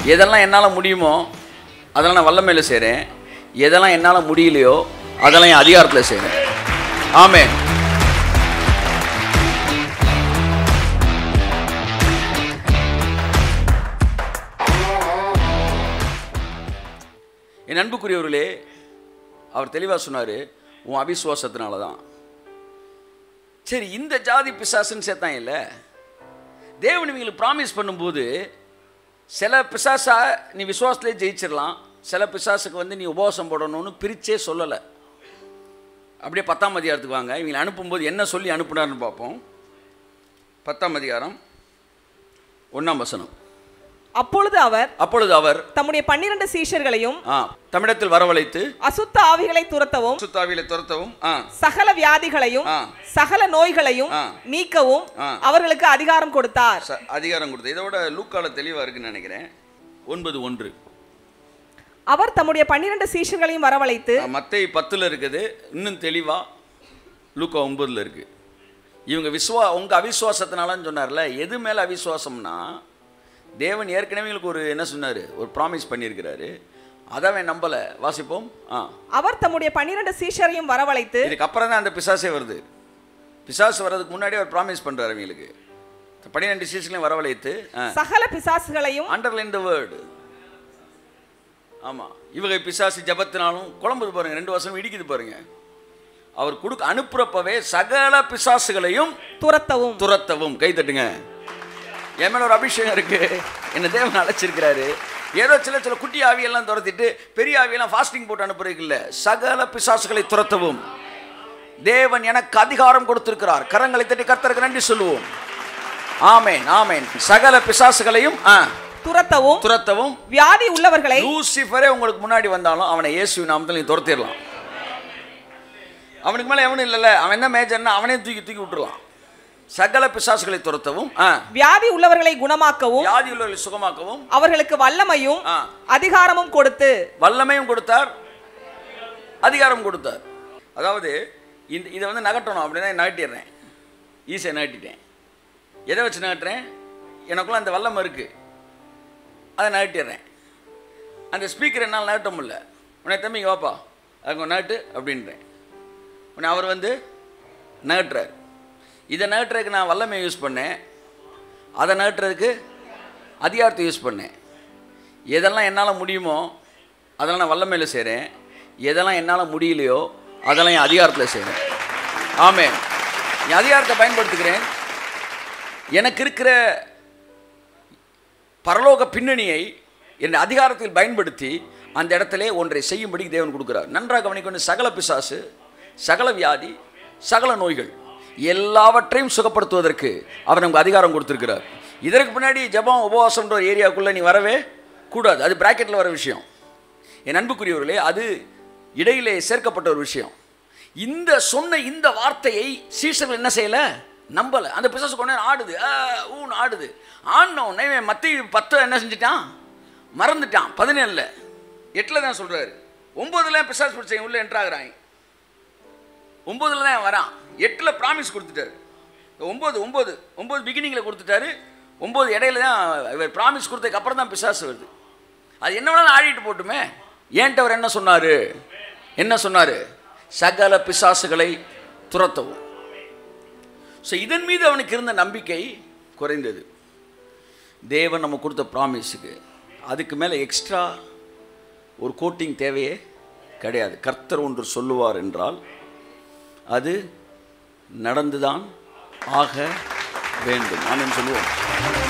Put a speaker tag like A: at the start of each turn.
A: எதெல்லாம் என்னால் முடியுமோ அதெல்லாம் நான் வல்லமையில் செய்கிறேன் எதெல்லாம் என்னால் முடியலையோ அதெல்லாம் என் அதிகாரத்தில் செய்கிறேன் ஆமென் என் அன்புக்குரியவர்களே அவர் தெளிவாக சொன்னார் உன் அவிசுவாசத்தினால தான் சரி இந்த ஜாதி பிசாசுன்னு சேர்த்தான் இல்லை தேவன் இவங்களுக்கு ப்ராமிஸ் பண்ணும்போது சில பிசாசா நீ விசுவாசத்திலே ஜெயிச்சிடலாம் சில பிசாசுக்கு வந்து நீ உபவாசம் போடணும்னு பிரிச்சே சொல்லலை அப்படியே பத்தாம் அதிகாரத்துக்கு வாங்க இவங்களை அனுப்பும்போது என்ன சொல்லி அனுப்புனார்னு பார்ப்போம் பத்தாம் அதிகாரம் ஒன்றாம் வசனம்
B: அப்பொழுது அவர்
A: அப்பொழுது அவர்
B: தம்முடைய பன்னிரண்டு சீஷர்களையும்
A: ஆ தமிழத்தில் வரவழைத்து
B: அசுத்த ஆவிகளை துரத்தவும்
A: சுத்தாவில துரத்தவும் ஆ
B: சகல வியாதிகளையும்
A: ஆ.
B: சகல நோய்களையும்
A: ஆ.
B: நீக்கவும்
A: ஆ.
B: அவர்களுக்கு அதிகாரம் கொடுத்தார்
A: ச- அதிகாரம் கொடுத்து இதோட லூக்கால தெளிவாக இருக்குன்னு நினைக்கிறேன் ஒன்பது ஒன்று
B: அவர் தம்முடைய பன்னிரண்டு சீஷர்களையும் வரவழைத்து
A: மத்தை பத்தில் இருக்குது இன்னும் தெளிவா லூக்கா ஒன்பதுல இருக்கு இவங்க விஸ்வா உங்க அவிசுவாசத்தினாலன்னு சொன்னார்ல எது மேல அவிசுவாசம்னா தேவன் ஏற்கனவே இவங்களுக்கு ஒரு என்ன சொன்னாரு ஒரு ப்ராமிஸ் பண்ணியிருக்கிறாரு அதை அவன் நம்பல வாசிப்போம் ஆ
B: அவர் தம்முடைய பன்னிரண்டு சீஷரையும் வரவழைத்து
A: இதுக்கு அப்புறம் தான் அந்த பிசாசே வருது பிசாசு வர்றதுக்கு முன்னாடி அவர் ப்ராமிஸ் பண்றாரு அவங்களுக்கு பன்னிரெண்டு சீசன்லையும் வரவழைத்து
B: சகல பிசாசுகளையும்
A: அண்டர்லைன் த வேர்டு ஆமா இவங்க பிசாசு ஜபத்தினாலும் குழம்புது பாருங்க ரெண்டு வருஷம் இடிக்குது பாருங்க அவர் கொடுக்க அனுப்புறப்பவே சகல பிசாசுகளையும்
B: துரத்தவும்
A: துரத்தவும் கை தட்டுங்க என் மேல ஒரு அபிஷேகம் இருக்கு என்ன தேவன் அழைச்சிருக்கிறாரு ஏதோ சில சில குட்டி ஆவியெல்லாம் துரத்திட்டு பெரிய ஆவியெல்லாம் ஃபாஸ்டிங் போட்டு அனுப்புறதுக்கு இல்ல சகல பிசாசுகளை துரத்தவும் தேவன் எனக்கு அதிகாரம் கொடுத்திருக்கிறார் கரங்களை தட்டி கர்த்தருக்கு நன்றி சொல்லுவோம் ஆமேன் ஆமேன் சகல பிசாசுகளையும் ஆ,
B: துரத்தவும்
A: துரத்தவும்
B: வியாதி உள்ளவர்களை
A: லூசிஃபரே உங்களுக்கு முன்னாடி வந்தாலும் அவனை இயேசு நாமத்தில் நீ துரத்திடலாம் அவனுக்கு மேலே எவனும் இல்லைல்ல அவன் என்ன மேஜர்னா அவனே தூக்கி தூக்கி விட்டுறலாம் சகல பிசாசுகளை துரத்தவும் ஆ,
B: வியாதி உள்ளவர்களை குணமாக்கவும்
A: வியாதி உள்ளவர்களை சுகமாக்கவும்
B: அவர்களுக்கு வல்லமையும்
A: ஆ.
B: அதிகாரமும் கொடுத்து
A: வல்லமையும் கொடுத்தார் அதிகாரம் கொடுத்தார் அதாவது இந்த இதை வந்து நகட்டணும் அப்படின்னா நகட்டிடுறேன் ஈஸியாக நகட்டிட்டேன் எதை வச்சு நகட்டுறேன் எனக்குள்ள அந்த வல்லம் இருக்கு அதை நகட்டிடுறேன் அந்த ஸ்பீக்கர் என்னால் நகட்ட முடியல உன்னை தம்பிங்க வாப்பா அதுக்கு நகட்டு அப்படின்றேன் உடனே அவர் வந்து நகட்டுறார் இதை நகட்டுறதுக்கு நான் வல்லமை யூஸ் பண்ணேன் அதை நகட்டுறதுக்கு அதிகாரத்தை யூஸ் பண்ணேன் எதெல்லாம் என்னால் முடியுமோ அதெல்லாம் நான் வல்லமையில் செய்கிறேன் எதெல்லாம் என்னால் முடியலையோ அதெல்லாம் என் அதிகாரத்தில் செய்கிறேன் ஆமே என் அதிகாரத்தை பயன்படுத்துகிறேன் எனக்கு இருக்கிற பரலோக பின்னணியை என் அதிகாரத்தில் பயன்படுத்தி அந்த இடத்திலே ஒன்றை செய்யும்படி தேவன் கொடுக்கிறார் நன்றாக கவனிக்கணும் சகல பிசாசு சகல வியாதி சகல நோய்கள் எல்லாவற்றையும் சுகப்படுத்துவதற்கு அவர் நமக்கு அதிகாரம் கொடுத்திருக்கிறார் இதற்கு பின்னாடி ஜெபம் உபவாசம்ன்ற ஒரு ஏரியாவுக்குள்ளே நீ வரவே கூடாது அது பிராக்கெட்டில் வர விஷயம் என் அன்புக்குரியவர்களே அது இடையிலே சேர்க்கப்பட்ட ஒரு விஷயம் இந்த சொன்ன இந்த வார்த்தையை சீசர்கள் என்ன செய்யலை நம்பலை அந்த பிசாசு கொண்டு நேரம் ஆடுது ஆ, ஊன்னு ஆடுது ஆடின உடனே இவன் மத்திய பத்து என்ன செஞ்சிட்டான் மறந்துட்டான் பதினேழில் எட்டில் தான் சொல்கிறாரு ஒம்போதுல பிசாசு பிடிச்சவங்க உள்ளே என்ட்ராகிறாங்க ஒம்போதுல தான் வரான் எட்டில் ப்ராமிஸ் கொடுத்துட்டாரு ஒம்பது ஒம்பது ஒம்பது பிகினிங்கில் கொடுத்துட்டாரு ஒம்பது இடையில தான் இவர் ப்ராமிஸ் கொடுத்ததுக்கு அப்புறம் தான் பிசாசு வருது அது என்ன வேணாலும் ஆடிட்டு போட்டுமே ஏன்ட்ட அவர் என்ன சொன்னார் என்ன சொன்னார் சகல பிசாசுகளை துரத்தவும் ஸோ இதன் மீது அவனுக்கு இருந்த நம்பிக்கை குறைந்தது தேவன் நம்ம கொடுத்த ப்ராமிஸுக்கு அதுக்கு மேலே எக்ஸ்ட்ரா ஒரு கோட்டிங் தேவையே கிடையாது கர்த்தர் ஒன்று சொல்லுவார் என்றால் அது நடந்துதான் ஆக வேண்டும் ஆமென் சொல்லுவோம்